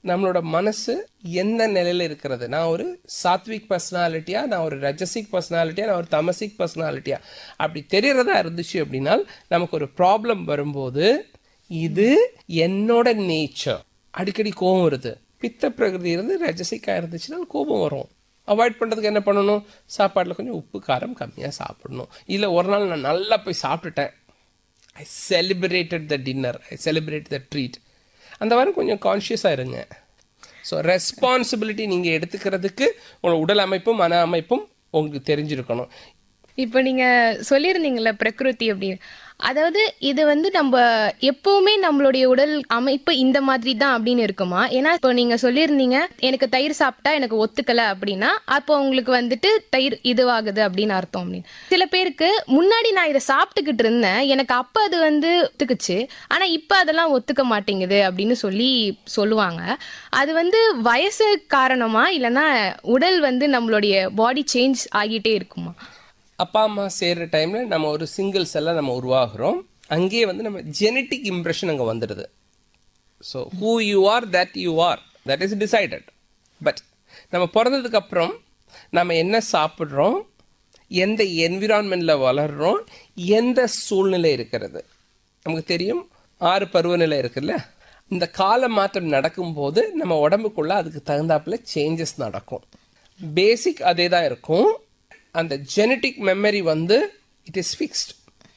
நம்மளோட மனசு எந்த நிலையில இருக்கிறது நான் ஒரு சாத்விக் பர்சனாலிட்டியா நான் ஒரு ரஜசிக் பர்சனாலிட்டியா நான் ஒரு தமசிக் பர்சனாலிட்டியா அப்படி தெரியறதா இருந்துச்சு அப்படின்னா நமக்கு ஒரு ப்ராப்ளம் வரும்போது இது என்னோட நேச்சர் அடிக்கடி கோபம் வருது பித்த பிரகிருதி இருந்து ரஜசிக்கா இருந்துச்சுன்னா கோபம் வரும் அவாய்ட் பண்ணுறதுக்கு என்ன பண்ணணும் சாப்பாட்டில் கொஞ்சம் உப்பு காரம் கம்மியாக சாப்பிடணும் இல்லை ஒரு நாள் நான் நல்லா போய் சாப்பிட்டுட்டேன் I celebrated the dinner I celebrate the treat அந்த மாதிரி கொஞ்சம் கான்ஷியஸாக இருங்க ஸோ ரெஸ்பான்சிபிலிட்டி நீங்கள் எடுத்துக்கிறதுக்கு உங்களோட உடல் அமைப்பும் மன அமைப்பும் உங்களுக்கு தெரிஞ்சிருக்கணும் இப்போ நீங்க சொல்லியிருந்தீங்கல்ல பிரகிருதி அப்படின்னு அதாவது இது வந்து நம்ம எப்பவுமே நம்மளுடைய உடல் அமைப்பு இந்த மாதிரி தான் அப்படின்னு இருக்குமா ஏன்னா இப்போ நீங்க சொல்லியிருந்தீங்க எனக்கு தயிர் சாப்பிட்டா எனக்கு ஒத்துக்கல அப்படின்னா அப்போ உங்களுக்கு வந்துட்டு தயிர் இதுவாகுது அப்படின்னு அர்த்தம் அப்படின்னு சில பேருக்கு முன்னாடி நான் இதை சாப்பிட்டுக்கிட்டு இருந்தேன் எனக்கு அப்ப அது வந்து ஒத்துக்குச்சு ஆனா இப்ப அதெல்லாம் ஒத்துக்க மாட்டேங்குது அப்படின்னு சொல்லி சொல்லுவாங்க அது வந்து வயசு காரணமா இல்லைன்னா உடல் வந்து நம்மளுடைய பாடி சேஞ்ச் ஆகிட்டே இருக்குமா அப்பா அம்மா சேர்ற டைமில் நம்ம ஒரு சிங்கிள் செல்லாக நம்ம உருவாகிறோம் அங்கேயே வந்து நம்ம ஜெனட்டிக் இம்ப்ரெஷன் அங்கே வந்துடுது so who you are that you are that is decided but நம்ம பிறந்ததுக்கு அப்புறம் நம்ம என்ன சாப்பிட்றோம் எந்த என்விரான்மெண்ட்டில் வளர்றோம் எந்த சூழ்நிலை இருக்கிறது நமக்கு தெரியும் ஆறு பருவநிலை இருக்குல்ல இந்த கால மாற்றம் நடக்கும்போது நம்ம உடம்புக்குள்ள அதுக்கு தகுந்தாப்புல சேஞ்சஸ் நடக்கும் பேசிக் அதே தான் இருக்கும் அந்த ஜெனட்டிக் மெமரி வந்து இட் இஸ் ஃபிக்ஸ்ட்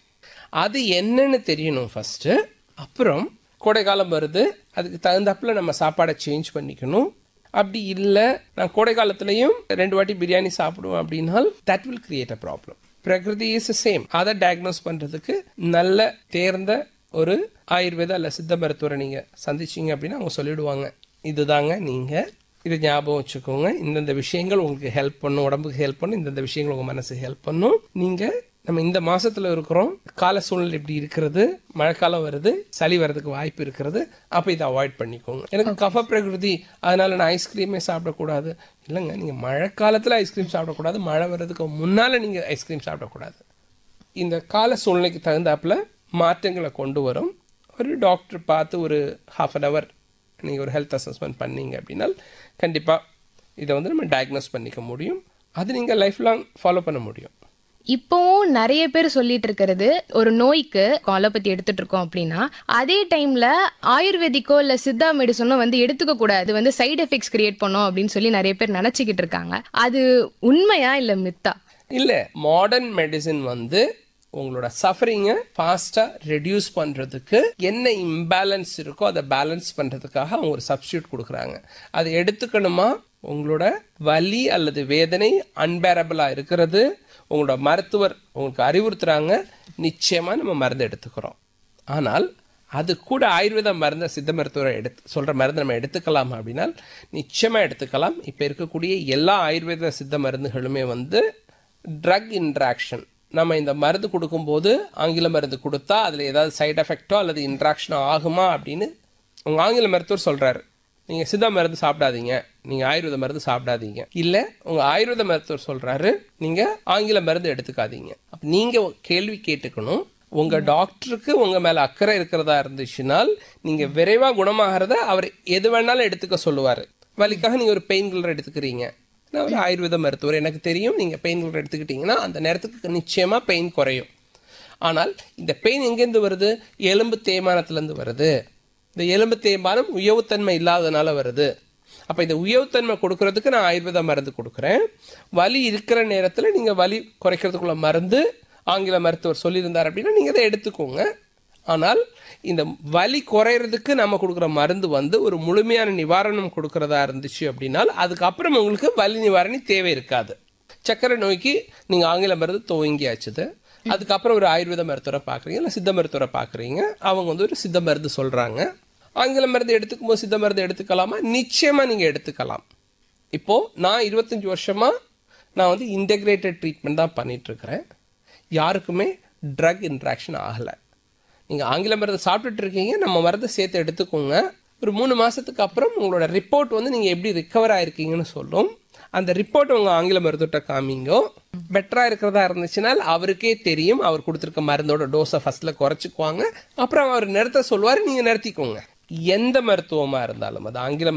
அது என்னன்னு தெரியணும் ஃபஸ்ட்டு அப்புறம் கோடை காலம் வருது அதுக்கு தகுந்தாப்புல நம்ம சாப்பாடை சேஞ்ச் பண்ணிக்கணும் அப்படி இல்லை நான் கோடை காலத்துலையும் ரெண்டு வாட்டி பிரியாணி சாப்பிடுவேன் அப்படின்னால் that will create a problem prakriti is same அதை டயக்னோஸ் பண்ணுறதுக்கு நல்ல தேர்ந்த ஒரு ஆயுர்வேதா இல்லை சித்த மருத்துவரை நீங்கள் சந்திச்சீங்க அப்படின்னா அவங்க சொல்லிடுவாங்க இதுதாங்க நீங்கள் இது ஞாபகம் வச்சுக்கோங்க இந்தந்த விஷயங்கள் உங்களுக்கு ஹெல்ப் பண்ணும் உடம்புக்கு ஹெல்ப் பண்ணும் இந்தந்த விஷயங்கள் உங்கள் மனசுக்கு ஹெல்ப் பண்ணும் நீங்கள் நம்ம இந்த மாசத்துல இருக்கிறோம் கால சூழ்நிலை இப்படி இருக்கிறது மழைக்காலம் வருது சளி வர்றதுக்கு வாய்ப்பு இருக்கிறது அப்போ இதை அவாய்ட் பண்ணிக்கோங்க எனக்கு கஃப பிரகிருதி அதனால நான் ஐஸ்கிரீமே சாப்பிடக்கூடாது இல்லைங்க நீங்கள் மழைக்காலத்தில் ஐஸ்கிரீம் சாப்பிடக்கூடாது மழை வர்றதுக்கு முன்னால் நீங்கள் ஐஸ்கிரீம் சாப்பிடக்கூடாது இந்த கால சூழ்நிலைக்கு தகுந்தாப்புல மாற்றங்களை கொண்டு வரும் ஒரு டாக்டர் பார்த்து ஒரு ஹாஃப் அன் ஹவர் நீங்கள் ஒரு ஹெல்த் அசஸ்மெண்ட் பண்ணீங்க அப்படின்னா கண்டிப்பாக இதை வந்து நம்ம டயக்னோஸ் பண்ணிக்க முடியும் அது நீங்கள் லைஃப் லாங் ஃபாலோ பண்ண முடியும் இப்போவும் நிறைய பேர் சொல்லிட்டு இருக்கிறது ஒரு நோய்க்கு அலோபதி எடுத்துட்டு இருக்கோம் அப்படின்னா அதே டைம்ல ஆயுர்வேதிக்கோ இல்ல சித்தா மெடிசனோ வந்து எடுத்துக்க கூடாது அது வந்து சைடு எஃபெக்ட்ஸ் கிரியேட் பண்ணும் அப்படின்னு சொல்லி நிறைய பேர் நினைச்சுக்கிட்டு இருக்காங்க அது உண்மையா இல்ல மித்தா இல்லை மாடர்ன் மெடிசின் வந்து உங்களோட சஃபரிங்கை ஃபாஸ்ட்டாக ரெடியூஸ் பண்ணுறதுக்கு என்ன இம்பேலன்ஸ் இருக்கோ அதை பேலன்ஸ் பண்ணுறதுக்காக அவங்க ஒரு சப்ஸ்டியூட் கொடுக்குறாங்க அதை எடுத்துக்கணுமா உங்களோட வலி அல்லது வேதனை அன்பேரபிளாக இருக்கிறது உங்களோட மருத்துவர் உங்களுக்கு அறிவுறுத்துறாங்க நிச்சயமாக நம்ம மருந்து எடுத்துக்கிறோம் ஆனால் அது கூட ஆயுர்வேத மருந்தை சித்த மருத்துவரை எடுத்து சொல்கிற மருந்து நம்ம எடுத்துக்கலாம் அப்படின்னா நிச்சயமாக எடுத்துக்கலாம் இப்போ இருக்கக்கூடிய எல்லா ஆயுர்வேத சித்த மருந்துகளுமே வந்து ட்ரக் இன்ட்ராக்ஷன் நம்ம இந்த மருந்து கொடுக்கும்போது ஆங்கில மருந்து கொடுத்தா அதில் ஏதாவது சைடு எஃபெக்டோ அல்லது இன்ட்ராக்ஷனோ ஆகுமா அப்படின்னு உங்கள் ஆங்கில மருத்துவர் சொல்கிறாரு நீங்கள் சித்தா மருந்து சாப்பிடாதீங்க நீங்கள் ஆயுர்வேத மருந்து சாப்பிடாதீங்க இல்லை உங்கள் ஆயுர்வேத மருத்துவர் சொல்கிறாரு நீங்கள் ஆங்கில மருந்து எடுத்துக்காதீங்க அப்போ நீங்கள் கேள்வி கேட்டுக்கணும் உங்கள் டாக்டருக்கு உங்கள் மேலே அக்கறை இருக்கிறதா இருந்துச்சுனால் நீங்கள் விரைவாக குணமாகிறத அவர் எது வேணாலும் எடுத்துக்க சொல்லுவார் வலிக்காக நீங்கள் ஒரு பெயின் கில்லர் எடுத்துக்கிறீங்க நான் ஒரு ஆயுர்வேத மருத்துவர் எனக்கு தெரியும் நீங்கள் பெயின் கில்லர் எடுத்துக்கிட்டீங்கன்னா அந்த நேரத்துக்கு நிச்சயமாக பெயின் குறையும் ஆனால் இந்த பெயின் எங்கேருந்து வருது எலும்பு தேய்மானத்துலேருந்து வருது இந்த எலும்பு தேய்மானம் உயவுத்தன்மை இல்லாதனால வருது அப்போ இந்த உயவுத்தன்மை கொடுக்கறதுக்கு நான் ஆயுர்வேத மருந்து கொடுக்குறேன் வலி இருக்கிற நேரத்தில் நீங்கள் வலி குறைக்கிறதுக்குள்ள மருந்து ஆங்கில மருத்துவர் சொல்லியிருந்தார் அப்படின்னா நீங்கள் அதை எடுத்துக்கோங்க ஆனால் இந்த வலி குறையிறதுக்கு நம்ம கொடுக்குற மருந்து வந்து ஒரு முழுமையான நிவாரணம் கொடுக்கறதா இருந்துச்சு அப்படின்னால் அதுக்கப்புறம் உங்களுக்கு வலி நிவாரணி தேவை இருக்காது சக்கரை நோய்க்கு நீங்கள் ஆங்கில மருந்து துவங்கியாச்சுது அதுக்கப்புறம் ஒரு ஆயுர்வேத மருத்துவரை பார்க்குறீங்க இல்லை சித்த மருத்துவரை பார்க்குறீங்க அவங்க வந்து ஒரு சித்த மருந்து சொல்கிறாங்க ஆங்கில மருந்து எடுத்துக்கும் போது சித்த மருந்து எடுத்துக்கலாமா நிச்சயமாக நீங்கள் எடுத்துக்கலாம் இப்போது நான் இருபத்தஞ்சி வருஷமாக நான் வந்து இன்டெகிரேட்டட் ட்ரீட்மெண்ட் தான் பண்ணிகிட்ருக்கிறேன் யாருக்குமே ட்ரக் இன்ட்ராக்ஷன் ஆகலை நீங்கள் ஆங்கில மருந்து சாப்பிட்டுட்டு இருக்கீங்க நம்ம மருந்தை சேர்த்து எடுத்துக்கோங்க ஒரு மூணு மாதத்துக்கு அப்புறம் உங்களோட ரிப்போர்ட் வந்து நீங்கள் எப்படி ரிக்கவர் ஆயிருக்கீங்கன்னு சொல்லும் அந்த ரிப்போர்ட் உங்கள் ஆங்கில மருத்துவர்கிட்ட காமிங்கோ பெட்டராக இருக்கிறதா இருந்துச்சுனால் அவருக்கே தெரியும் அவர் கொடுத்துருக்க மருந்தோட டோஸை ஃபஸ்ட்டில் குறைச்சிக்குவாங்க அப்புறம் அவர் நிறுத்த சொல்லுவார் நீங்கள் நிறுத்திக்கோங்க எந்த மருத்துவமாக இருந்தாலும் அது ஆங்கில